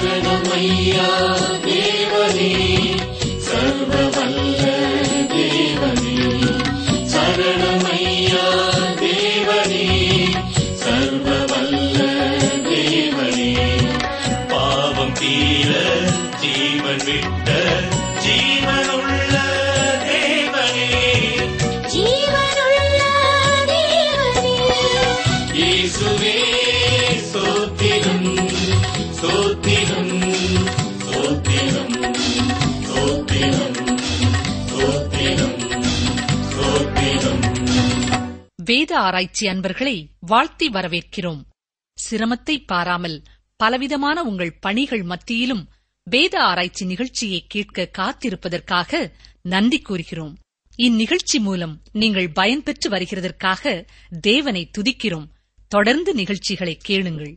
சரணமையா தேவனே சர்வவல்ல தேவனே சரணமையா தேவனே சர்வவல்ல தேவனே பாவம் தீர ஜீவன் விட்ட ஜீவனுள்ள தேவனே ஜீவனுள்ள தேவனே இயேசுவே சோத்திரம் சோத்திரம் சோத்திரம் சோத்திரம் சோத்திரம் சோத்திரம் வேத ஆராய்ச்சி அன்பர்களை வாழ்த்தி வரவேற்கிறோம் சிரமத்தை பாராமல் பலவிதமான உங்கள் பணிகள் மத்தியிலும் வேத ஆராய்ச்சி நிகழ்ச்சியை கேட்க காத்திருப்பதற்காக நன்றி கூறுகிறோம் இந்நிகழ்ச்சி மூலம் நீங்கள் பயன்பெற்று வருகிறதற்காக தேவனை துதிக்கிறோம் தொடர்ந்து நிகழ்ச்சிகளை கேளுங்கள்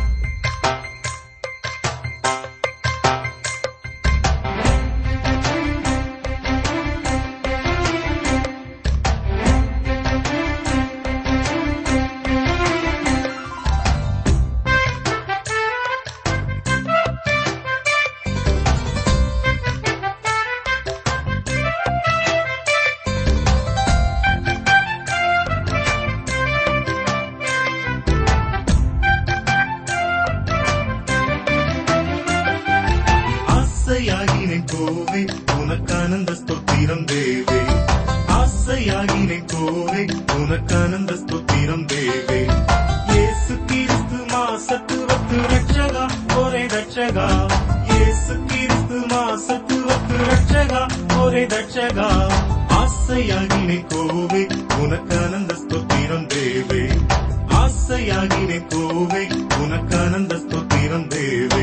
ஆசையாகினேன் கோவே உனக்கானந்த ஸ்தோத்திரம் தேவே ஆசையாகினேன் கோவே உனக்கானந்த ஸ்தோத்திரம் தேவே இயேசு கிறிஸ்து மாசத்துவத்து ரட்சகா ஒரே ரட்சகா இயேசு கிறிஸ்து மாசத்துவத்து ரட்சகா ஒரே ரட்சகா ஆசையாகினேன் கோவே உனக்கானந்த ஸ்தோத்திரம் தேவே ஆசையாகினேன் கோவே உனக்கானந்த ஸ்தோத்திரம் தேவே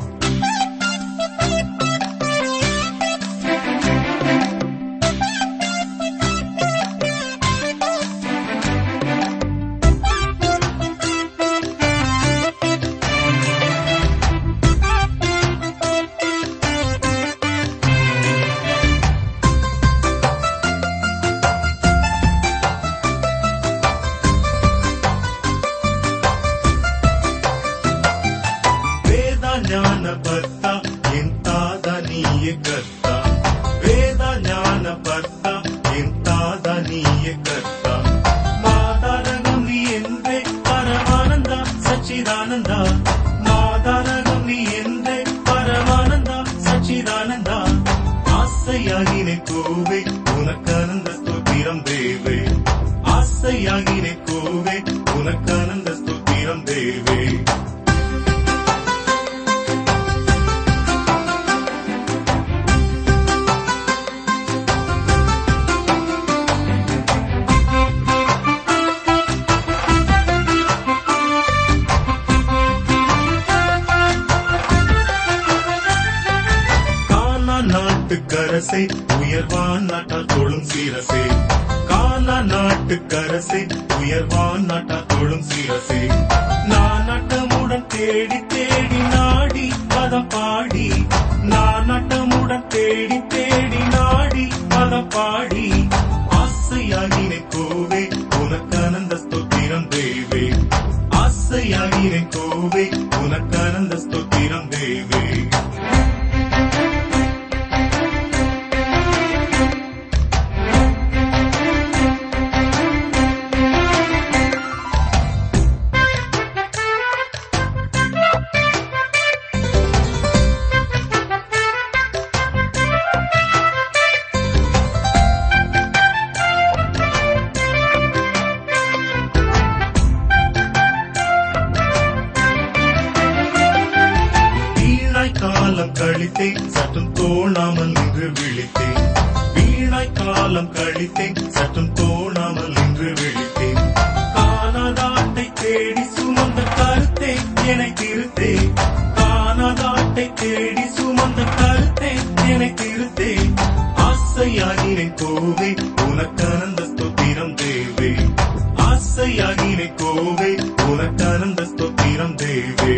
ವೇದ ಜ್ಞಾನ ಭರ್ತ ಎಂತಾದ ನೀಯೆ ಕರ್ತ ವೇದ ಜ್ಞಾನ ಭರ್ತ ಎಂತಾದ ನೀಯೆ ಕರ್ತ ಮಾದಾರಗಂ ನೀ ಎಂದೇ ಪರಮಾನಂದ ಸಚ್ಚಿದಾನಂದ ಮಾದಾರಗಂ ನೀ ಎಂದೇ ಪರಮಾನಂದ ಸಚ್ಚಿದಾನಂದ ஆசையாகினே கோவே உனக்கானந்த ஸ்தோத்திரம் தேவே ஆசையாகினே கோவே உனக்கானந்த ஸ்தோத்திரம் தேவே கானா நாட்டுக்கரசை உயர்வான் நாட்டால் தொழும் சீரசே கானா நாட்டுக்கரசை உயர்வான் நாட்டால் தொழும் சீரசே நான் நட்டமுடன் தேடி தேடி நாடி பதம் பாடி நான் நட்டமுடன் தேடி தேடி நாடி பதம் பாடி ஆசையாகினே கோவே உனக்கானந்த ஸ்தோத்திரம் தேவே ஆசையாகினே கோவே உனக்கானந்த ஸ்தோத்திரம் தேவே வீணாய் காலம் கழித்தேன் சற்றும் தோணாமல் நின்று விழித்தேன் வீணாய் காலம் கழித்தேன் சற்றும் தோணாமல் நின்று விழித்தேன் காணாதாட்டை தேடி சுமந்த கருத்தே என்னை திருத்தே காணாதாட்டை தேடி சுமந்த கருத்தே என்னை திருத்தே ஆசையாகினேன் கோவே உனக்கானந்த ஸ்தோத்திரம் தேவே ஆசையாகினேன் கோவே உனக்கானந்த ஸ்தோத்திரம் தேவே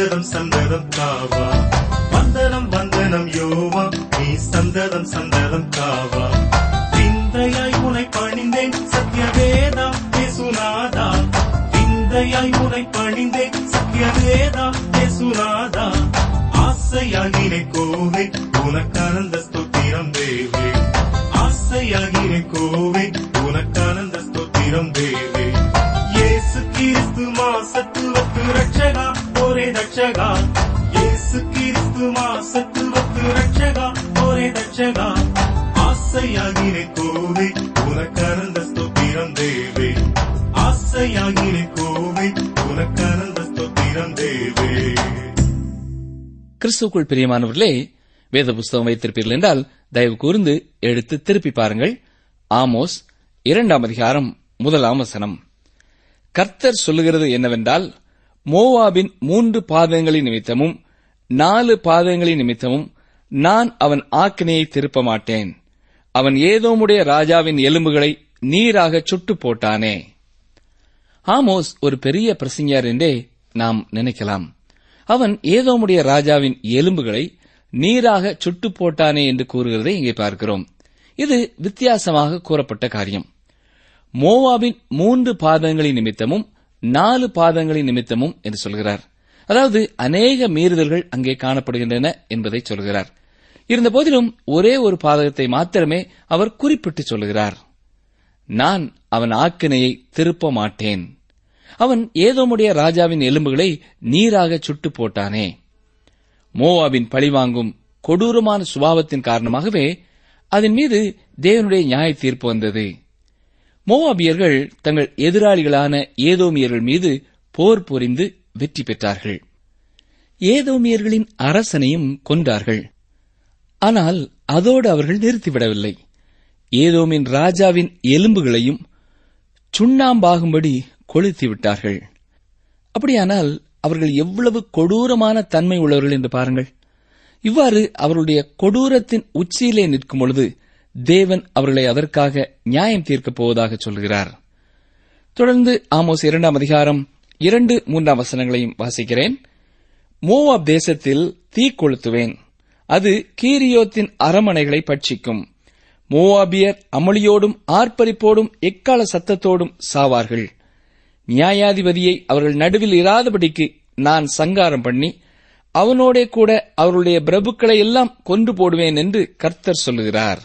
சந்ததம் சந்ததம் காவா வந்தனம் வந்தனம் யோவா நீ சந்ததம் சந்ததம் காவா விந்தையாய் உனை பணிந்தேன் சத்யவேதா பேசுநாதா விந்தையாய் உனை பணிந்தேன் சத்யவேதா பேசுநாதா ஆசையாகினை கோவே உனக்கானந்த ஸ்தோத்திரம் தேவே ஆசையாகினை கோவே உனக்கானந்த ஸ்தோத்திரம் தேவே இயேசு கிறிஸ்து மாசத்துவத்து ரட்சகா ஒரே ரட்சகா இயேசு கிறிஸ்து மாசத்துவத்து ரட்சகா ஒரே ரட்சகா ஆசையாகினை கோவே உனக்கானந்த ஸ்தோத்திரம் தேவே ஆசையாகினை கோவே உனக்கானந்த ஸ்தோத்திரம் தேவே கிறிஸ்துக்குள் பிரியமானவர்களே வேத புஸ்தகம் வைத்திருப்பீர்கள் என்றால் தயவு கூர்ந்து எடுத்து திருப்பி பாருங்கள் ஆமோஸ் இரண்டாம் அதிகாரம் முதலாம் வசனம் கர்த்தர் சொல்லுகிறது என்னவென்றால் மோவாபின் மூன்று பாதங்களின் நிமித்தமும் நாலு பாதங்களின் நிமித்தமும் நான் அவன் ஆக்கினையை திருப்ப மாட்டேன் அவன் ஏதோமுடைய ராஜாவின் எலும்புகளை நீராக சுட்டு போட்டானே ஆமோஸ் ஒரு பெரிய பிரசங்கியார் என்றே நாம் நினைக்கலாம் அவன் ஏதோமுடைய ராஜாவின் எலும்புகளை நீராக சுட்டு போட்டானே என்று கூறுகிறதை இங்கே பார்க்கிறோம் இது வித்தியாசமாக கூறப்பட்ட காரியம் மோவாபின் மூன்று பாதங்களின் நிமித்தமும் நாலு பாதங்களின் நிமித்தமும் என்று சொல்கிறார் அதாவது அநேக மீறுதல்கள் அங்கே காணப்படுகின்றன என்பதை சொல்கிறார் இருந்தபோதிலும் ஒரே ஒரு பாதகத்தை மாத்திரமே அவர் குறிப்பிட்டு சொல்கிறார் நான் அவன் ஆக்கினையை திருப்ப மாட்டேன் அவன் ஏதோமுடைய ராஜாவின் எலும்புகளை நீராக சுட்டு போட்டானே மோவாபின் பழிவாங்கும் கொடூரமான சுபாவத்தின் காரணமாகவே அதன் மீது தேவனுடைய நியாய தீர்ப்பு வந்தது மோவாபியர்கள் தங்கள் எதிராளிகளான ஏதோமியர்கள் மீது போர் புரிந்து வெற்றி பெற்றார்கள் ஏதோமியர்களின் அரசனையும் கொன்றார்கள் ஆனால் அதோடு அவர்கள் நிறுத்திவிடவில்லை ஏதோமின் ராஜாவின் எலும்புகளையும் சுண்ணாம்பாகும்படி கொளுத்தி விட்டார்கள் அப்படியானால் அவர்கள் எவ்வளவு கொடூரமான தன்மை உள்ளவர்கள் என்று பாருங்கள் இவ்வாறு அவர்களுடைய கொடூரத்தின் உச்சியிலே நிற்கும் பொழுது தேவன் அவர்களை அதற்காக நியாயம் தீர்க்கப் போவதாக சொல்கிறார் தொடர்ந்து ஆமோஸ் இரண்டாம் அதிகாரம் இரண்டு மூன்றாம் வசனங்களையும் வாசிக்கிறேன் மோவாப் தேசத்தில் தீ கொளுத்துவேன் அது கீரியோத்தின் அரமனைகளை பட்சிக்கும் மோவாபியர் அமளியோடும் ஆர்ப்பரிப்போடும் எக்கால சத்தத்தோடும் சாவார்கள் நியாயாதிபதியை அவர்கள் நடுவில் இராதபடிக்கு நான் சங்காரம் பண்ணி அவனோடே கூட அவருடைய பிரபுக்களை எல்லாம் கொன்று போடுவேன் என்று கர்த்தர் சொல்லுகிறார்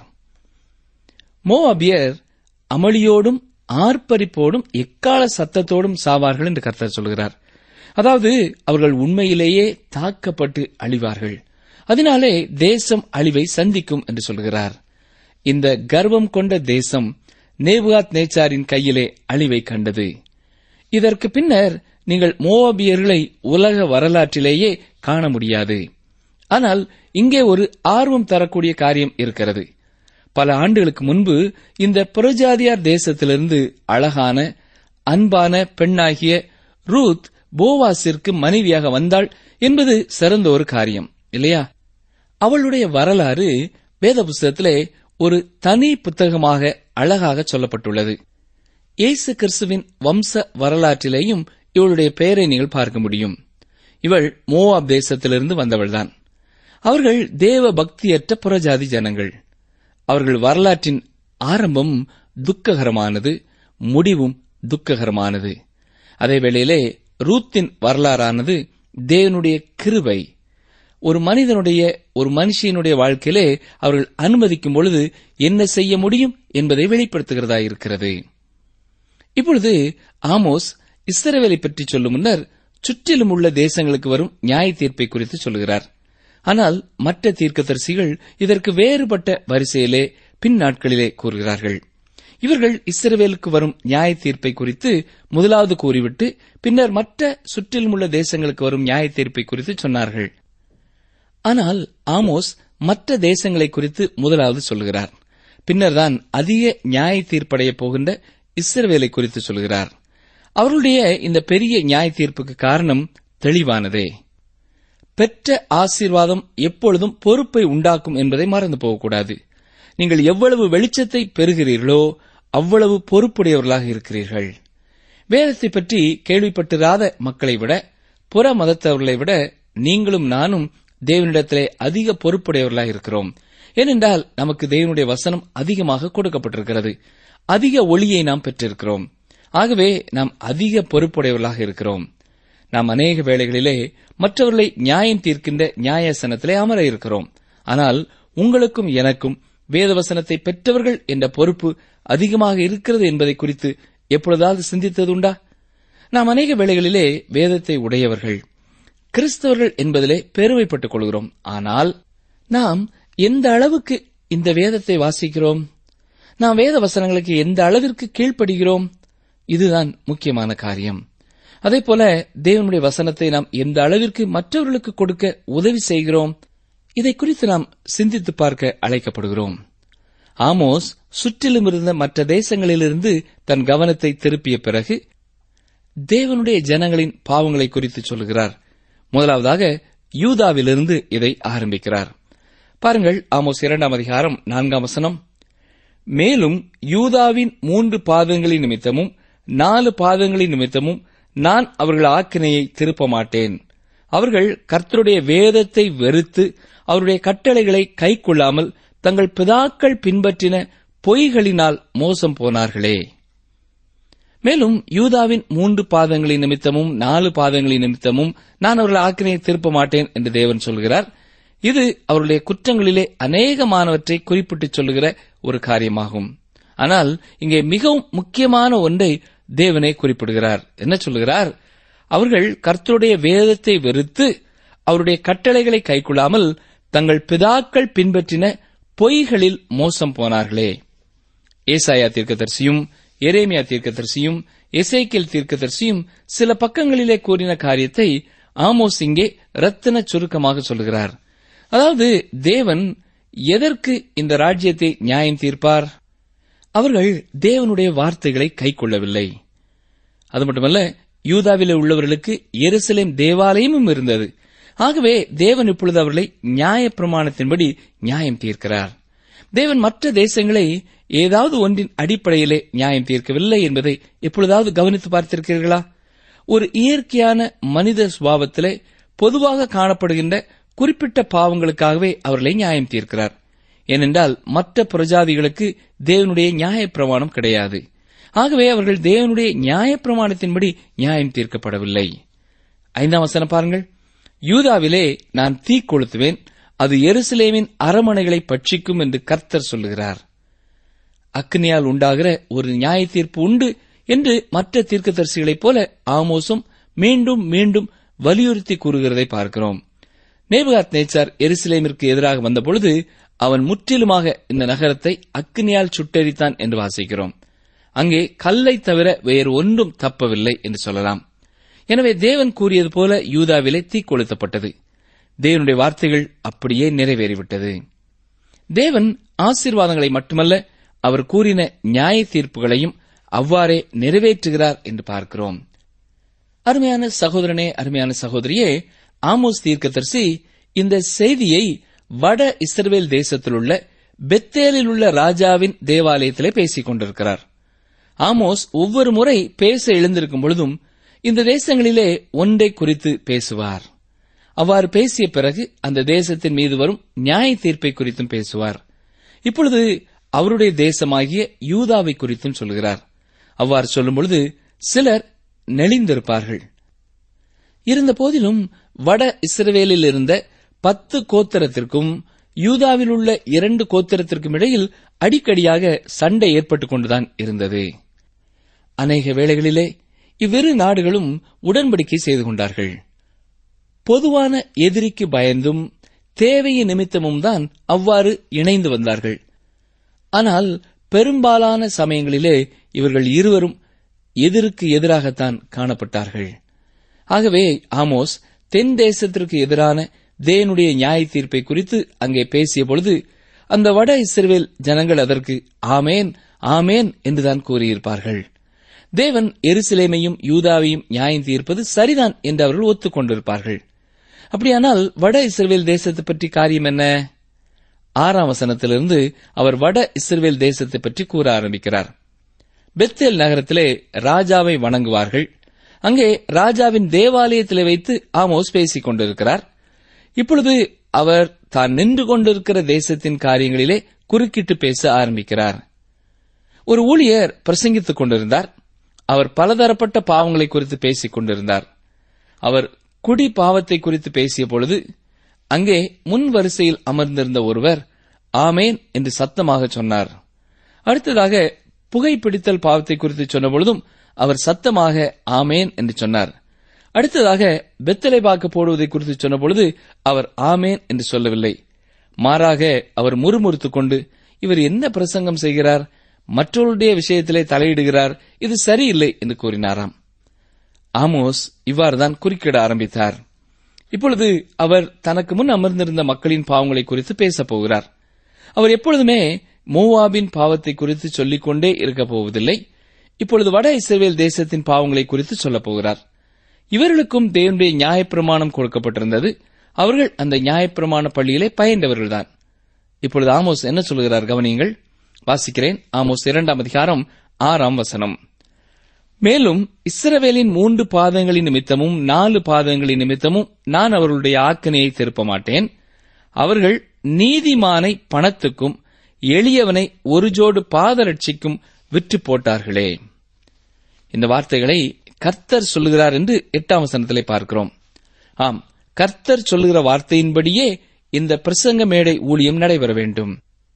மோவாபியர் அமளியோடும் ஆர்ப்பரிப்போடும் எக்கால சத்தத்தோடும் சாவார்கள் என்று கர்த்தர் சொல்கிறார் அதாவது அவர்கள் உண்மையிலேயே தாக்கப்பட்டு அழிவார்கள் அதனாலே தேசம் அழிவை சந்திக்கும் என்று சொல்கிறார் இந்த கர்வம் கொண்ட தேசம் நேபுகாத் நேச்சாரின் கையிலே அழிவை கண்டது இதற்கு பின்னர் நீங்கள் மோவாபியர்களை உலக வரலாற்றிலேயே காண முடியாது ஆனால் இங்கே ஒரு ஆர்வம் தரக்கூடிய காரியம் இருக்கிறது பல ஆண்டுகளுக்கு முன்பு இந்த புறஜாதியார் தேசத்திலிருந்து அழகான அன்பான பெண்ணாகிய ரூத் போவாஸிற்கு மனைவியாக வந்தாள் என்பது சிறந்த ஒரு காரியம் இல்லையா அவளுடைய வரலாறு வேத புஸ்தகத்திலே ஒரு தனி புத்தகமாக அழகாக சொல்லப்பட்டுள்ளது இயேசு கிறிஸ்துவின் வம்ச வரலாற்றிலேயும் இவளுடைய பெயரை நீங்கள் பார்க்க முடியும் இவள் மோவாப் தேசத்திலிருந்து வந்தவள்தான் அவர்கள் தேவ பக்தியற்ற புறஜாதி ஜனங்கள் அவர்கள் வரலாற்றின் ஆரம்பம் துக்ககரமானது முடிவும் துக்ககரமானது அதே வேளையிலே ரூத்தின் வரலாறானது தேவனுடைய கிருபை ஒரு மனிதனுடைய ஒரு மனுஷியனுடைய வாழ்க்கையிலே அவர்கள் அனுமதிக்கும் பொழுது என்ன செய்ய முடியும் என்பதை வெளிப்படுத்துகிறதா இருக்கிறது இப்பொழுது ஆமோஸ் இஸ்ரவேலை பற்றி சொல்லும் முன்னர் சுற்றிலும் உள்ள தேசங்களுக்கு வரும் நியாய தீர்ப்பை குறித்து சொல்கிறார் ஆனால் மற்ற தீர்க்கதரிசிகள் இதற்கு வேறுபட்ட வரிசையிலே பின் நாட்களிலே கூறுகிறார்கள் இவர்கள் இஸ்ரவேலுக்கு வரும் நியாய தீர்ப்பை குறித்து முதலாவது கூறிவிட்டு பின்னர் மற்ற சுற்றிலும் உள்ள தேசங்களுக்கு வரும் நியாய தீர்ப்பை குறித்து சொன்னார்கள் ஆனால் ஆமோஸ் மற்ற தேசங்களை குறித்து முதலாவது சொல்கிறார் பின்னர்தான் அதிக நியாய தீர்ப்படைய போகின்ற இஸ்ரவேலை குறித்து சொல்கிறார் அவர்களுடைய இந்த பெரிய நியாய தீர்ப்புக்கு காரணம் தெளிவானதே பெற்ற ஆசீர்வாதம் எப்பொழுதும் பொறுப்பை உண்டாக்கும் என்பதை மறந்து போகக்கூடாது நீங்கள் எவ்வளவு வெளிச்சத்தை பெறுகிறீர்களோ அவ்வளவு பொறுப்புடையவர்களாக இருக்கிறீர்கள் வேதத்தை பற்றி கேள்விப்பட்டிராத மக்களை விட புற மதத்தவர்களை விட நீங்களும் நானும் தேவனிடத்திலே அதிக பொறுப்புடையவர்களாக இருக்கிறோம் ஏனென்றால் நமக்கு தேவனுடைய வசனம் அதிகமாக கொடுக்கப்பட்டிருக்கிறது அதிக ஒளியை நாம் பெற்றிருக்கிறோம் ஆகவே நாம் அதிக பொறுப்புடையவர்களாக இருக்கிறோம் நாம் அநேக வேளைகளிலே மற்றவர்களை நியாயம் தீர்க்கின்ற நியாயசனத்திலே அமர இருக்கிறோம் ஆனால் உங்களுக்கும் எனக்கும் வேதவசனத்தை பெற்றவர்கள் என்ற பொறுப்பு அதிகமாக இருக்கிறது என்பதை குறித்து எப்பொழுதாவது சிந்தித்ததுண்டா நாம் அநேக வேளைகளிலே வேதத்தை உடையவர்கள் கிறிஸ்தவர்கள் என்பதிலே பெருமைப்பட்டுக் கொள்கிறோம் ஆனால் நாம் எந்த அளவுக்கு இந்த வேதத்தை வாசிக்கிறோம் நாம் வேத வசனங்களுக்கு எந்த அளவிற்கு கீழ்ப்படுகிறோம் இதுதான் முக்கியமான காரியம் அதே போல தேவனுடைய வசனத்தை நாம் எந்த அளவிற்கு மற்றவர்களுக்கு கொடுக்க உதவி செய்கிறோம் இதை குறித்து நாம் சிந்தித்து பார்க்க அழைக்கப்படுகிறோம் ஆமோஸ் சுற்றிலும் இருந்த மற்ற தேசங்களிலிருந்து தன் கவனத்தை திருப்பிய பிறகு தேவனுடைய ஜனங்களின் பாவங்களை குறித்து சொல்கிறார் முதலாவதாக யூதாவிலிருந்து இதை ஆரம்பிக்கிறார் பாருங்கள் ஆமோஸ் இரண்டாம் அதிகாரம் நான்காம் வசனம் மேலும் யூதாவின் மூன்று பாதங்களின் நிமித்தமும் நாலு பாதங்களின் நிமித்தமும் நான் அவர்கள் ஆக்கினையை திருப்ப மாட்டேன் அவர்கள் கர்த்தருடைய வேதத்தை வெறுத்து அவருடைய கட்டளைகளை கைக்கொள்ளாமல் தங்கள் பிதாக்கள் பின்பற்றின பொய்களினால் மோசம் போனார்களே மேலும் யூதாவின் மூன்று பாதங்களின் நிமித்தமும் நாலு பாதங்களின் நிமித்தமும் நான் அவர்கள் ஆக்கினையை திருப்ப மாட்டேன் என்று தேவன் சொல்கிறார் இது அவருடைய குற்றங்களிலே அநேகமானவற்றை குறிப்பிட்டு சொல்லுகிற ஒரு காரியமாகும் ஆனால் இங்கே மிகவும் முக்கியமான ஒன்றை தேவனே குறிப்பிடுகிறார் என்ன சொல்லுகிறார் அவர்கள் கர்த்தருடைய வேதத்தை வெறுத்து அவருடைய கட்டளைகளை கைக்கொள்ளாமல் தங்கள் பிதாக்கள் பின்பற்றின பொய்களில் மோசம் போனார்களே ஏசாயா தீர்க்கதரிசியும் எரேமியா தீர்க்கதரிசியும் எசேக்கியல் தீர்க்கதரிசியும் சில பக்கங்களிலே கூறின காரியத்தை ஆமோஸ் இங்கே ரத்தின சுருக்கமாக சொல்கிறார் அதாவது தேவன் எதற்கு இந்த ராஜ்யத்தை நியாயம் தீர்ப்பார் அவர்கள் தேவனுடைய வார்த்தைகளை கைக்கொள்ளவில்லை அது மட்டுமல்ல யூதாவிலே உள்ளவர்களுக்கு எருசலேம் தேவாலயமும் இருந்தது ஆகவே தேவன் இப்பொழுது அவர்களை நியாய பிரமாணத்தின்படி நியாயம் தீர்க்கிறார் தேவன் மற்ற தேசங்களை ஏதாவது ஒன்றின் அடிப்படையிலே நியாயம் தீர்க்கவில்லை என்பதை எப்பொழுதாவது கவனித்து பார்த்திருக்கிறீர்களா ஒரு இயற்கையான மனித சுபாவத்திலே பொதுவாக காணப்படுகின்ற குறிப்பிட்ட பாவங்களுக்காகவே அவர்களை நியாயம் தீர்க்கிறார் ஏனென்றால் மற்ற பிரஜாதிகளுக்கு தேவனுடைய நியாய பிரமாணம் கிடையாது ஆகவே அவர்கள் தேவனுடைய நியாய பிரமாணத்தின்படி நியாயம் தீர்க்கப்படவில்லை ஐந்தாம் வசனம் பாருங்கள் யூதாவிலே நான் தீ கொளுத்துவேன் அது எருசலேமின் அரமனைகளை பட்சிக்கும் என்று கர்த்தர் சொல்லுகிறார் அக்னியால் உண்டாகிற ஒரு நியாய தீர்ப்பு உண்டு என்று மற்ற தீர்க்கதரிசிகளைப் போல ஆமோசும் மீண்டும் மீண்டும் வலியுறுத்தி கூறுகிறதை பார்க்கிறோம் நேபுகாத் நேச்சார் எருசலேமிற்கு எதிராக வந்தபொழுது அவன் முற்றிலுமாக இந்த நகரத்தை அக்னியால் சுட்டெரித்தான் என்று வாசிக்கிறோம் அங்கே கல்லை தவிர வேறு ஒன்றும் தப்பவில்லை என்று சொல்லலாம் எனவே தேவன் கூறியது போல யூதாவிலே தீ கொளுத்தப்பட்டது தேவனுடைய வார்த்தைகள் அப்படியே நிறைவேறிவிட்டது தேவன் ஆசீர்வாதங்களை மட்டுமல்ல அவர் கூறின நியாய தீர்ப்புகளையும் அவ்வாறே நிறைவேற்றுகிறார் என்று பார்க்கிறோம் அருமையான சகோதரனே அருமையான சகோதரியே ஆமோஸ் தீர்க்கதரிசி இந்த செய்தியை வட இஸ்ரவேல் தேசத்தில் உள்ள பெத்தேலில் உள்ள ராஜாவின் தேவாலயத்திலே பேசிக் கொண்டிருக்கிறார் ஆமோஸ் ஒவ்வொரு முறை பேச எழுந்திருக்கும் பொழுதும் இந்த தேசங்களிலே ஒன்றை குறித்து பேசுவார் அவ்வாறு பேசிய பிறகு அந்த தேசத்தின் மீது வரும் நியாய தீர்ப்பை குறித்தும் பேசுவார் இப்பொழுது அவருடைய தேசமாகிய யூதாவை குறித்தும் சொல்கிறார் அவ்வாறு சொல்லும் பொழுது சிலர் நெளிந்திருப்பார்கள் இருந்த போதிலும் வட இஸ்ரவேலில் இருந்த பத்து கோத்திரத்திற்கும் யூதாவில் உள்ள இரண்டு கோத்திரத்திற்கும் இடையில் அடிக்கடியாக சண்டை ஏற்பட்டுக் கொண்டுதான் இருந்தது அநேக வேளைகளிலே இவ்விரு நாடுகளும் உடன்படிக்கை செய்து கொண்டார்கள் பொதுவான எதிரிக்கு பயந்தும் தேவையின் நிமித்தமும் தான் அவ்வாறு இணைந்து வந்தார்கள் ஆனால் பெரும்பாலான சமயங்களிலே இவர்கள் இருவரும் எதிருக்கு எதிராகத்தான் காணப்பட்டார்கள் ஆகவே ஆமோஸ் தென் தேசத்திற்கு எதிரான தேவனுடைய நியாய தீர்ப்பை குறித்து அங்கே பேசிய பொழுது அந்த வட இஸ்ரவேல் ஜனங்கள் அதற்கு ஆமேன் ஆமேன் என்றுதான் கூறியிருப்பார்கள் தேவன் எருசலேமையும் யூதாவையும் நியாயம் தீர்ப்பது சரிதான் என்று அவர்கள் ஒத்துக்கொண்டிருப்பார்கள் அப்படியானால் வட இஸ்ரவேல் தேசத்தை பற்றி காரியம் என்ன ஆறாம் வசனத்திலிருந்து அவர் வட இஸ்ரவேல் தேசத்தை பற்றி கூற ஆரம்பிக்கிறார் பெத்தேல் நகரத்திலே ராஜாவை வணங்குவார்கள் அங்கே ராஜாவின் தேவாலயத்திலே வைத்து ஆமோஸ் பேசிக் கொண்டிருக்கிறார் இப்பொழுது அவர் தான் நின்று கொண்டிருக்கிற தேசத்தின் காரியங்களிலே குறுக்கிட்டு பேச ஆரம்பிக்கிறார் ஒரு ஊழியர் பிரசங்கித்துக் கொண்டிருந்தார் அவர் பலதரப்பட்ட பாவங்களை குறித்து பேசிக் கொண்டிருந்தார் அவர் குடி பாவத்தை குறித்து பேசிய பொழுது அங்கே முன் வரிசையில் அமர்ந்திருந்த ஒருவர் ஆமேன் என்று சத்தமாக சொன்னார் அடுத்ததாக புகைப்பிடித்தல் பாவத்தை குறித்து சொன்ன பொழுதும் அவர் சத்தமாக ஆமேன் என்று சொன்னார் அடுத்ததாக வெத்தலை பாக்கு போடுவதை குறித்து சொன்ன பொழுது அவர் ஆமேன் என்று சொல்லவில்லை மாறாக அவர் முறுமுறுத்துக் கொண்டு இவர் என்ன பிரசங்கம் செய்கிறார் மற்றவருடைய விஷயத்திலே தலையிடுகிறார் இது சரியில்லை என்று கூறினாராம் ஆமோஸ் இவ்வாறுதான் குறுக்கிட ஆரம்பித்தார் இப்பொழுது அவர் தனக்கு முன் அமர்ந்திருந்த மக்களின் பாவங்களை குறித்து பேசப் போகிறார் அவர் எப்பொழுதுமே மோவாபின் பாவத்தை குறித்து சொல்லிக் கொண்டே இருக்கப் போவதில்லை இப்பொழுது வட இஸ்ரேல் தேசத்தின் பாவங்களை குறித்து சொல்லப் போகிறார் இவர்களுக்கும் தேவனுடைய நியாயப்பிரமாணம் கொடுக்கப்பட்டிருந்தது அவர்கள் அந்த நியாயப்பிரமாண பள்ளியிலே பயின்றவர்கள்தான் இப்பொழுது ஆமோஸ் என்ன சொல்கிறார் கவனியுங்கள் வாசிக்கிறேன் ஆமோஸ் இரண்டாம் அதிகாரம் ஆறாம் வசனம் மேலும் இஸ்ரவேலின் மூன்று பாதங்களின் நிமித்தமும் நாலு பாதங்களின் நிமித்தமும் நான் அவர்களுடைய ஆக்கனையை திருப்ப மாட்டேன் அவர்கள் நீதிமானை பணத்துக்கும் எளியவனை ஒரு ஜோடு பாதரட்சிக்கும் விற்று போட்டார்களே இந்த வார்த்தைகளை கர்த்தர் சொல்லுகிறார் என்று எட்டாம் வசனத்திலே பார்க்கிறோம் ஆம் கர்த்தர் சொல்லுகிற வார்த்தையின்படியே இந்த பிரசங்க மேடை ஊழியம் நடைபெற வேண்டும்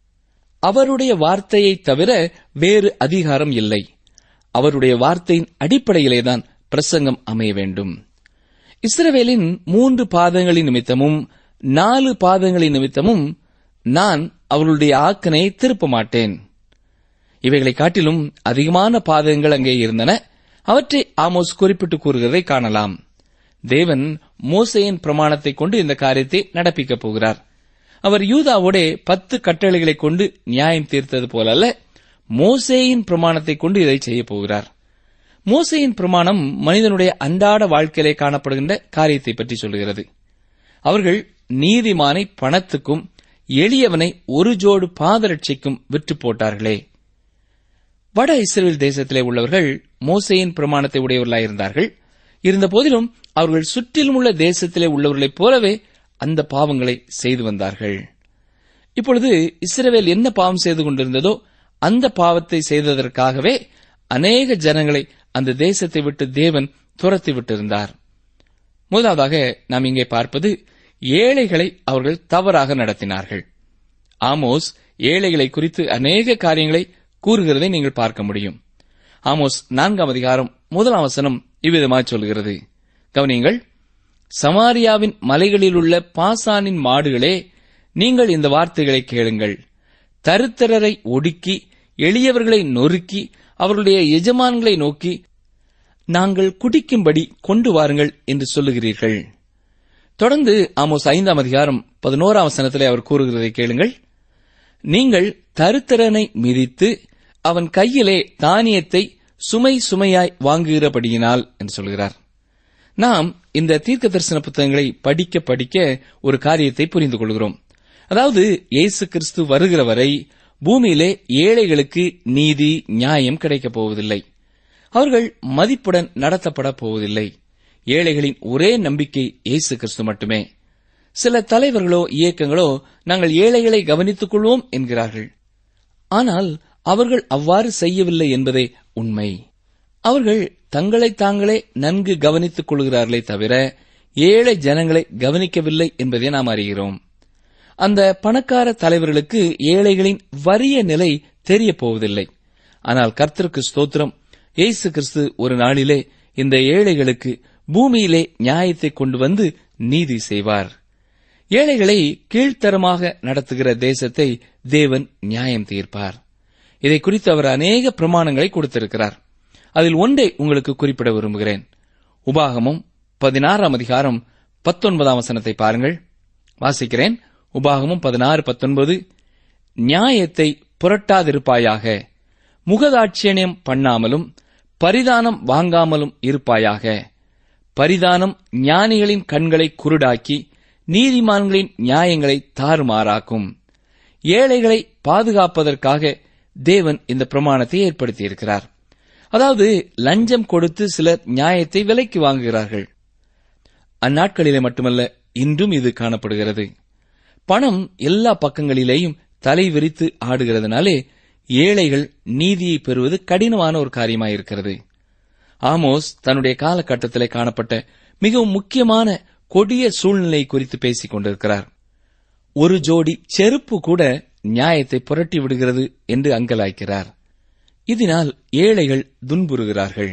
அவருடைய வார்த்தையை தவிர வேறு அதிகாரம் இல்லை அவருடைய வார்த்தையின் அடிப்படையிலேதான் பிரசங்கம் அமைய வேண்டும் இஸ்ரவேலின் மூன்று பாதங்களின் நிமித்தமும் நாலு பாதங்களின் நிமித்தமும் நான் அவர்களுடைய ஆக்கனையை திருப்ப மாட்டேன் இவைகளை காட்டிலும் அதிகமான பாதகங்கள் அங்கே இருந்தன அவற்றை ஆமோஸ் குறிப்பிட்டு கூறுகிறதை காணலாம் தேவன் மோசையின் பிரமாணத்தை கொண்டு இந்த காரியத்தை நடப்பிக்கப் போகிறார் அவர் யூதாவோடே பத்து கட்டளைகளை கொண்டு நியாயம் தீர்த்தது போலல்ல மோசேயின் பிரமாணத்தை கொண்டு இதை செய்யப் போகிறார் மோசேயின் பிரமாணம் மனிதனுடைய அன்றாட வாழ்க்கையிலே காணப்படுகின்ற காரியத்தை பற்றி சொல்கிறது அவர்கள் நீதிமானை பணத்துக்கும் எளியவனை ஒரு ஜோடு பாதரட்சிக்கும் விற்று போட்டார்களே வட இஸ்ரேல் தேசத்திலே உள்ளவர்கள் மோசையின் பிரமாணத்தை உடையவர்களாயிருந்தார்கள் இருந்த போதிலும் அவர்கள் சுற்றிலும் உள்ள தேசத்திலே உள்ளவர்களைப் போலவே அந்த பாவங்களை செய்து வந்தார்கள் இப்பொழுது இஸ்ரவேல் என்ன பாவம் செய்து கொண்டிருந்ததோ அந்த பாவத்தை செய்ததற்காகவே அநேக ஜனங்களை அந்த தேசத்தை விட்டு தேவன் துரத்தி விட்டிருந்தார் முதலாவதாக நாம் இங்கே பார்ப்பது ஏழைகளை அவர்கள் தவறாக நடத்தினார்கள் ஆமோஸ் ஏழைகளை குறித்து அநேக காரியங்களை கூறுகிறதை நீங்கள் பார்க்க முடியும் ஆமோஸ் நான்காம் அதிகாரம் முதலாம் வசனம் இவ்விதமாய் சொல்கிறது கவனியுங்கள் சமாரியாவின் மலைகளில் உள்ள பாசானின் மாடுகளே நீங்கள் இந்த வார்த்தைகளை கேளுங்கள் தருத்தரரை ஒடுக்கி எளியவர்களை நொறுக்கி அவர்களுடைய எஜமான்களை நோக்கி நாங்கள் குடிக்கும்படி கொண்டு வாருங்கள் என்று சொல்லுகிறீர்கள் தொடர்ந்து ஆமோஸ் ஐந்தாம் அதிகாரம் பதினோராம் வசனத்திலே அவர் கூறுகிறதை கேளுங்கள் நீங்கள் தருத்தரனை மிதித்து அவன் கையிலே தானியத்தை சுமை சுமையாய் வாங்குகிறபடியினால் என்று சொல்கிறார் நாம் இந்த தீர்க்க தரிசன புத்தகங்களை படிக்க படிக்க ஒரு காரியத்தை புரிந்து கொள்கிறோம் அதாவது இயேசு கிறிஸ்து வருகிற வரை பூமியிலே ஏழைகளுக்கு நீதி நியாயம் கிடைக்கப் போவதில்லை அவர்கள் மதிப்புடன் நடத்தப்பட போவதில்லை ஏழைகளின் ஒரே நம்பிக்கை இயேசு கிறிஸ்து மட்டுமே சில தலைவர்களோ இயக்கங்களோ நாங்கள் ஏழைகளை கவனித்துக் கொள்வோம் என்கிறார்கள் ஆனால் அவர்கள் அவ்வாறு செய்யவில்லை என்பதே உண்மை அவர்கள் தங்களை தாங்களே நன்கு கவனித்துக் கொள்கிறார்களே தவிர ஏழை ஜனங்களை கவனிக்கவில்லை என்பதை நாம் அறிகிறோம் அந்த பணக்கார தலைவர்களுக்கு ஏழைகளின் வறிய நிலை தெரியப் போவதில்லை ஆனால் கர்த்தருக்கு ஸ்தோத்திரம் இயேசு கிறிஸ்து ஒரு நாளிலே இந்த ஏழைகளுக்கு பூமியிலே நியாயத்தை கொண்டு வந்து நீதி செய்வார் ஏழைகளை கீழ்த்தரமாக நடத்துகிற தேசத்தை தேவன் நியாயம் தீர்ப்பார் இதை குறித்து அவர் அநேக பிரமாணங்களை கொடுத்திருக்கிறார் அதில் ஒன்றை உங்களுக்கு குறிப்பிட விரும்புகிறேன் உபாகமும் பதினாறாம் அதிகாரம் பத்தொன்பதாம் வசனத்தை பாருங்கள் வாசிக்கிறேன் உபாகமும் பதினாறு பத்தொன்பது நியாயத்தை புரட்டாதிருப்பாயாக முகதாட்சியணியம் பண்ணாமலும் பரிதானம் வாங்காமலும் இருப்பாயாக பரிதானம் ஞானிகளின் கண்களை குருடாக்கி நீதிமான்களின் நியாயங்களை தாறுமாறாக்கும் ஏழைகளை பாதுகாப்பதற்காக தேவன் இந்த பிரமாணத்தை ஏற்படுத்தியிருக்கிறார் அதாவது லஞ்சம் கொடுத்து சிலர் நியாயத்தை விலைக்கு வாங்குகிறார்கள் அந்நாட்களிலே மட்டுமல்ல இன்றும் இது காணப்படுகிறது பணம் எல்லா பக்கங்களிலேயும் தலை விரித்து ஆடுகிறதுனாலே ஏழைகள் நீதியை பெறுவது கடினமான ஒரு காரியமாயிருக்கிறது ஆமோஸ் தன்னுடைய காலகட்டத்திலே காணப்பட்ட மிகவும் முக்கியமான கொடிய சூழ்நிலை குறித்து பேசிக் கொண்டிருக்கிறார் ஒரு ஜோடி செருப்பு கூட நியாயத்தை புரட்டி விடுகிறது என்று அங்கலாய்க்கிறார் இதனால் ஏழைகள் துன்புறுகிறார்கள்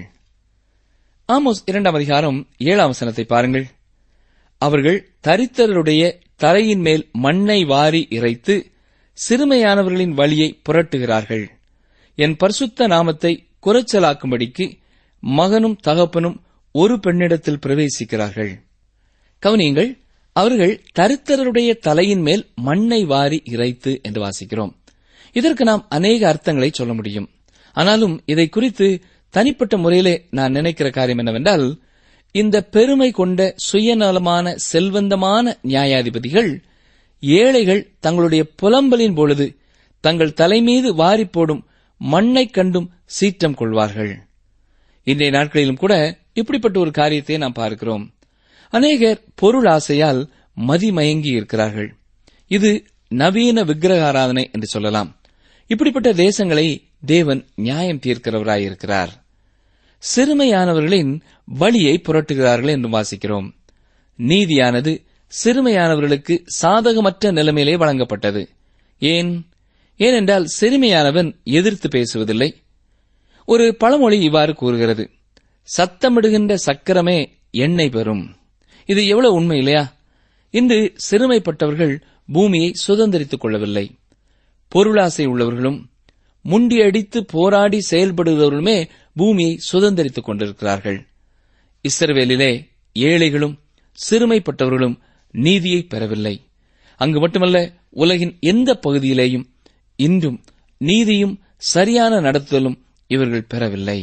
ஆமோஸ் இரண்டாம் அதிகாரம் ஏழாம் வசனத்தை பாருங்கள் அவர்கள் தரித்திரருடைய தலையின் மேல் மண்ணை வாரி இறைத்து சிறுமையானவர்களின் வழியை புரட்டுகிறார்கள் என் பரிசுத்த நாமத்தை குறைச்சலாக்கும்படிக்கு மகனும் தகப்பனும் ஒரு பெண்ணிடத்தில் பிரவேசிக்கிறார்கள் கவனியுங்கள் அவர்கள் தரித்திரருடைய தலையின் மேல் மண்ணை வாரி இறைத்து என்று வாசிக்கிறோம் இதற்கு நாம் அநேக அர்த்தங்களை சொல்ல முடியும் ஆனாலும் இதை குறித்து தனிப்பட்ட முறையிலே நான் நினைக்கிற காரியம் என்னவென்றால் இந்த பெருமை கொண்ட சுயநலமான செல்வந்தமான நியாயாதிபதிகள் ஏழைகள் தங்களுடைய புலம்பலின் பொழுது தங்கள் தலைமீது வாரிப் போடும் மண்ணைக் கண்டும் சீற்றம் கொள்வார்கள் இன்றைய நாட்களிலும் கூட இப்படிப்பட்ட ஒரு காரியத்தை நாம் பார்க்கிறோம் அநேகர் பொருள் ஆசையால் மதிமயங்கி இருக்கிறார்கள் இது நவீன விக்கிரக ஆராதனை என்று சொல்லலாம் இப்படிப்பட்ட தேசங்களை தேவன் நியாயம் தீர்க்கிறவராயிருக்கிறார் சிறுமையானவர்களின் வழியை புரட்டுகிறார்கள் என்று வாசிக்கிறோம் நீதியானது சிறுமையானவர்களுக்கு சாதகமற்ற நிலைமையிலே வழங்கப்பட்டது ஏன் ஏனென்றால் சிறுமையானவன் எதிர்த்து பேசுவதில்லை ஒரு பழமொழி இவ்வாறு கூறுகிறது சத்தமிடுகின்ற சக்கரமே எண்ணெய் பெறும் இது எவ்வளவு உண்மை இல்லையா இன்று சிறுமைப்பட்டவர்கள் பூமியை சுதந்திரித்துக் கொள்ளவில்லை பொருளாசை உள்ளவர்களும் முண்டியடித்து போராடி செயல்படுகிறவர்களுமே பூமியை சுதந்திரித்துக் கொண்டிருக்கிறார்கள் இஸ்ரவேலிலே ஏழைகளும் சிறுமைப்பட்டவர்களும் நீதியை பெறவில்லை அங்கு மட்டுமல்ல உலகின் எந்த பகுதியிலேயும் இன்றும் நீதியும் சரியான நடத்துதலும் இவர்கள் பெறவில்லை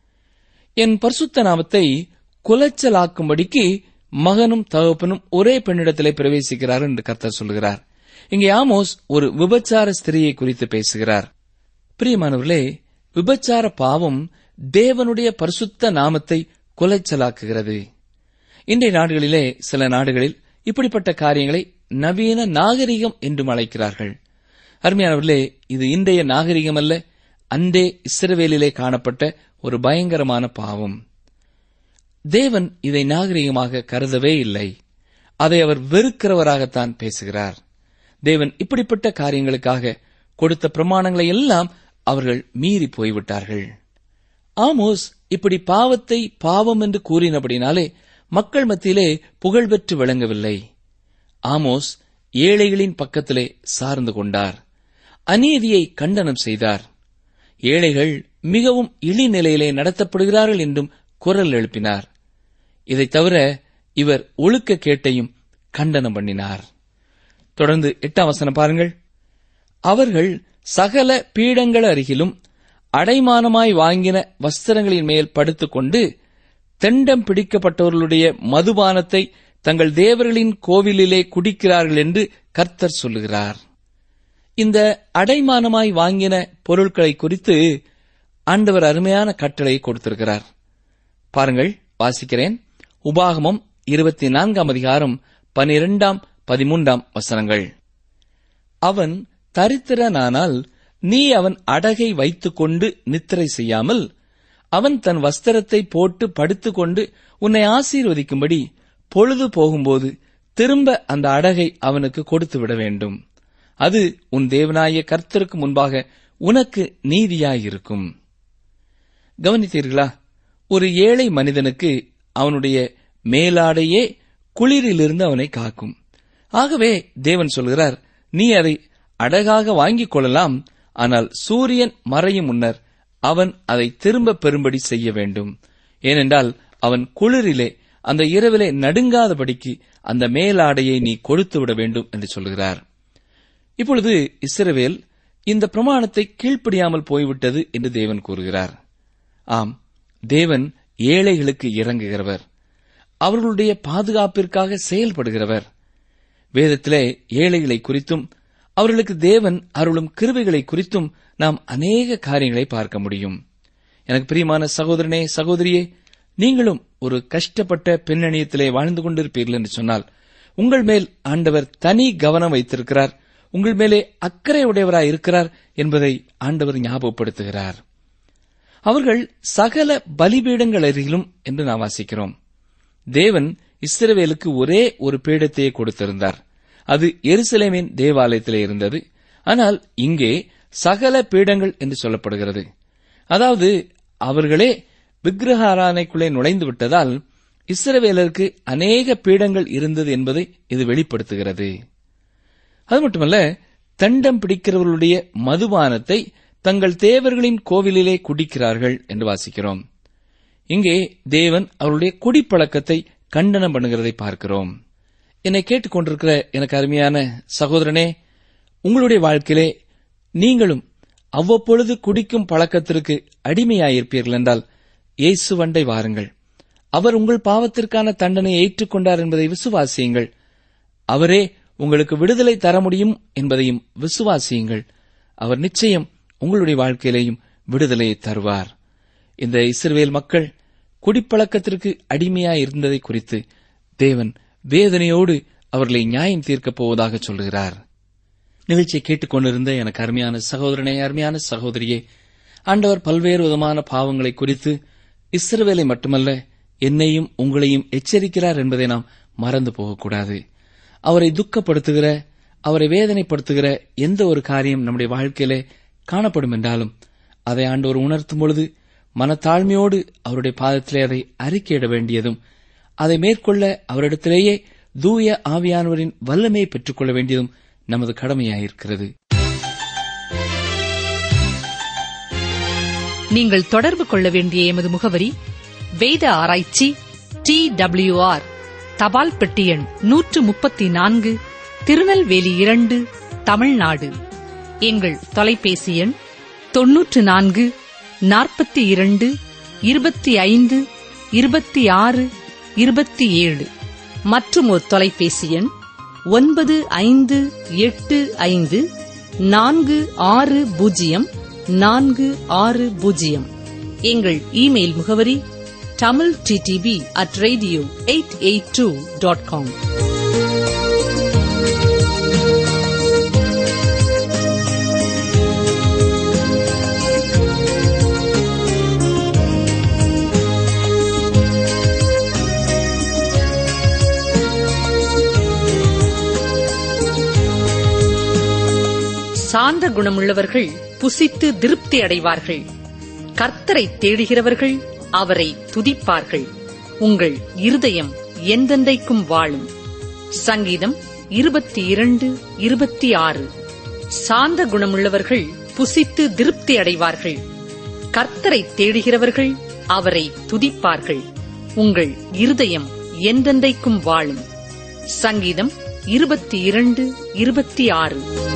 என் பரிசுத்த நாமத்தை குலைச்சலாக்கும்படிக்கு மகனும் தகப்பனும் ஒரே பெண்ணிடத்திலே பிரவேசிக்கிறார் என்று கர்த்தர் சொல்கிறார் இங்கே ஆமோஸ் ஒரு விபச்சார ஸ்திரியை குறித்து பேசுகிறார் பிரியமானவர்களே விபச்சார பாவம் தேவனுடைய பரிசுத்த நாமத்தை குலைச்சலாக்குகிறது இன்றைய நாடுகளிலே சில நாடுகளில் இப்படிப்பட்ட காரியங்களை நவீன நாகரிகம் என்றும் அழைக்கிறார்கள் அருமையானவர்களே இது இன்றைய நாகரிகம் அல்ல அன்றே இஸ்ரவேலிலே காணப்பட்ட ஒரு பயங்கரமான பாவம் தேவன் இதை நாகரிகமாக கருதவே இல்லை அதை அவர் வெறுக்கிறவராகத்தான் பேசுகிறார் தேவன் இப்படிப்பட்ட காரியங்களுக்காக கொடுத்த பிரமாணங்களை எல்லாம் அவர்கள் மீறி போய்விட்டார்கள் ஆமோஸ் இப்படி பாவத்தை பாவம் என்று கூறினபடினாலே மக்கள் மத்தியிலே புகழ்பெற்று விளங்கவில்லை ஆமோஸ் ஏழைகளின் பக்கத்திலே சார்ந்து கொண்டார் அநீதியை கண்டனம் செய்தார் ஏழைகள் மிகவும் இழிநிலையிலே நடத்தப்படுகிறார்கள் என்றும் குரல் எழுப்பினார் இதைத் தவிர இவர் ஒழுக்க கேட்டையும் கண்டனம் பண்ணினார் தொடர்ந்து எட்டாம் வசனம் பாருங்கள் அவர்கள் சகல பீடங்கள் அருகிலும் அடைமானமாய் வாங்கின வஸ்திரங்களின் மேல் படுத்துக்கொண்டு தெண்டம் பிடிக்கப்பட்டவர்களுடைய மதுபானத்தை தங்கள் தேவர்களின் கோவிலிலே குடிக்கிறார்கள் என்று கர்த்தர் சொல்லுகிறார் இந்த அடைமானமாய் வாங்கின பொருட்களை குறித்து ஆண்டவர் அருமையான கட்டளையை கொடுத்திருக்கிறார் பாருங்கள் வாசிக்கிறேன் உபாகமம் இருபத்தி நான்காம் அதிகாரம் பனிரெண்டாம் பதிமூன்றாம் வசனங்கள் அவன் தரித்திரனானால் நீ அவன் அடகை வைத்துக்கொண்டு நித்திரை செய்யாமல் அவன் தன் வஸ்திரத்தை போட்டு படுத்துக்கொண்டு உன்னை ஆசீர்வதிக்கும்படி பொழுது போகும்போது திரும்ப அந்த அடகை அவனுக்கு கொடுத்து விட வேண்டும் அது உன் தேவனாய கர்த்தருக்கு முன்பாக உனக்கு நீதியாயிருக்கும் கவனித்தீர்களா ஒரு ஏழை மனிதனுக்கு அவனுடைய மேலாடையே குளிரிலிருந்து அவனை காக்கும் ஆகவே தேவன் சொல்கிறார் நீ அதை அடகாக வாங்கிக் கொள்ளலாம் ஆனால் சூரியன் மறையும் முன்னர் அவன் அதை திரும்ப பெறும்படி செய்ய வேண்டும் ஏனென்றால் அவன் குளிரிலே அந்த இரவிலே நடுங்காதபடிக்கு அந்த மேலாடையை நீ கொடுத்து விட வேண்டும் என்று சொல்கிறார் இப்பொழுது இஸ்ரவேல் இந்த பிரமாணத்தை கீழ்ப்படியாமல் போய்விட்டது என்று தேவன் கூறுகிறார் ஆம் தேவன் ஏழைகளுக்கு இறங்குகிறவர் அவர்களுடைய பாதுகாப்பிற்காக செயல்படுகிறவர் வேதத்திலே ஏழைகளை குறித்தும் அவர்களுக்கு தேவன் அருளும் கிருபைகளை குறித்தும் நாம் அநேக காரியங்களை பார்க்க முடியும் எனக்கு பிரியமான சகோதரனே சகோதரியே நீங்களும் ஒரு கஷ்டப்பட்ட பின்னணியத்திலே வாழ்ந்து கொண்டிருப்பீர்கள் என்று சொன்னால் உங்கள் மேல் ஆண்டவர் தனி கவனம் வைத்திருக்கிறார் உங்கள் மேலே அக்கறை உடையவராய் இருக்கிறார் என்பதை ஆண்டவர் ஞாபகப்படுத்துகிறார் அவர்கள் சகல பலிபீடங்கள் அருகிலும் என்று நாம் வாசிக்கிறோம் தேவன் இஸ்ரவேலுக்கு ஒரே ஒரு பீடத்தையே கொடுத்திருந்தார் அது எருசலேமின் தேவாலயத்திலே இருந்தது ஆனால் இங்கே சகல பீடங்கள் என்று சொல்லப்படுகிறது அதாவது அவர்களே விக்கிரக ஆராதனைக்குள்ளே நுழைந்து விட்டதால் இஸ்ரவேலருக்கு அநேக பீடங்கள் இருந்தது என்பதை இது வெளிப்படுத்துகிறது அது மட்டுமல்ல தண்டம் பிடிக்கிறவர்களுடைய மதுபானத்தை தங்கள் தேவர்களின் கோவிலிலே குடிக்கிறார்கள் என்று வாசிக்கிறோம் இங்கே தேவன் அவருடைய குடிப்பழக்கத்தை கண்டனம் பண்ணுகிறதை பார்க்கிறோம் என்னை கேட்டுக்கொண்டிருக்கிற எனக்கு அருமையான சகோதரனே உங்களுடைய வாழ்க்கையிலே நீங்களும் அவ்வப்பொழுது குடிக்கும் பழக்கத்திற்கு அடிமையாயிருப்பீர்கள் என்றால் இயேசு வண்டை வாருங்கள் அவர் உங்கள் பாவத்திற்கான தண்டனை ஏற்றுக்கொண்டார் என்பதை விசுவாசியுங்கள் அவரே உங்களுக்கு விடுதலை தர முடியும் என்பதையும் விசுவாசியுங்கள் அவர் நிச்சயம் உங்களுடைய வாழ்க்கையிலேயும் விடுதலையை தருவார் இந்த இஸ்ரவேல் மக்கள் குடிப்பழக்கத்திற்கு அடிமையாய் இருந்ததை குறித்து தேவன் வேதனையோடு அவர்களை நியாயம் தீர்க்கப் போவதாக சொல்லுகிறார் நிகழ்ச்சியை கேட்டுக்கொண்டிருந்த எனக்கு அருமையான சகோதரனே அருமையான சகோதரியே ஆண்டவர் பல்வேறு விதமான பாவங்களை குறித்து இஸ்ரவேலை மட்டுமல்ல என்னையும் உங்களையும் எச்சரிக்கிறார் என்பதை நாம் மறந்து போகக்கூடாது அவரை துக்கப்படுத்துகிற அவரை வேதனைப்படுத்துகிற எந்த ஒரு காரியம் நம்முடைய வாழ்க்கையிலே காணப்படும் என்றாலும் அதை ஆண்டவர் உணர்த்தும் பொழுது மனத்தாழ்மையோடு அவருடைய பாதத்திலே அதை அறிக்கையிட வேண்டியதும் அதை மேற்கொள்ள அவரிடத்திலேயே தூய ஆவியானவரின் வல்லமையை பெற்றுக்கொள்ள வேண்டியதும் நமது கடமையாயிருக்கிறது நீங்கள் தொடர்பு கொள்ள வேண்டிய எமது முகவரி வேத ஆராய்ச்சி டி ஆர் தபால் பெட்டி எண் நூற்று முப்பத்தி நான்கு திருநெல்வேலி இரண்டு தமிழ்நாடு எங்கள் தொலைபேசி எண் தொன்னூற்று நான்கு நாற்பத்தி இரண்டு இருபத்தி ஐந்து இருபத்தி ஆறு இருபத்தி ஏழு மற்றும் ஒரு தொலைபேசி எண் ஒன்பது ஐந்து எட்டு ஐந்து நான்கு ஆறு பூஜ்ஜியம் நான்கு ஆறு பூஜ்ஜியம் எங்கள் இமெயில் முகவரி Tamil DTP at radio eight eight two dot com சாந்த குணமுள்ளவர்கள் புசித்து திருப்தி அடைவார்கள் கர்த்தரை தேடுகிறவர்கள் அவரை துதிப்பார்கள் உங்கள் இருதயம் எந்தெந்தைக்கும் வாழும் சங்கீதம் இருபத்தி இரண்டு இருபத்தி ஆறு சாந்த குணமுள்ளவர்கள் புசித்து திருப்தி அடைவார்கள் கர்த்தரை தேடுகிறவர்கள் அவரை துதிப்பார்கள் உங்கள் இருதயம் எந்தெந்தைக்கும் வாழும் சங்கீதம் இருபத்தி இரண்டு இருபத்தி ஆறு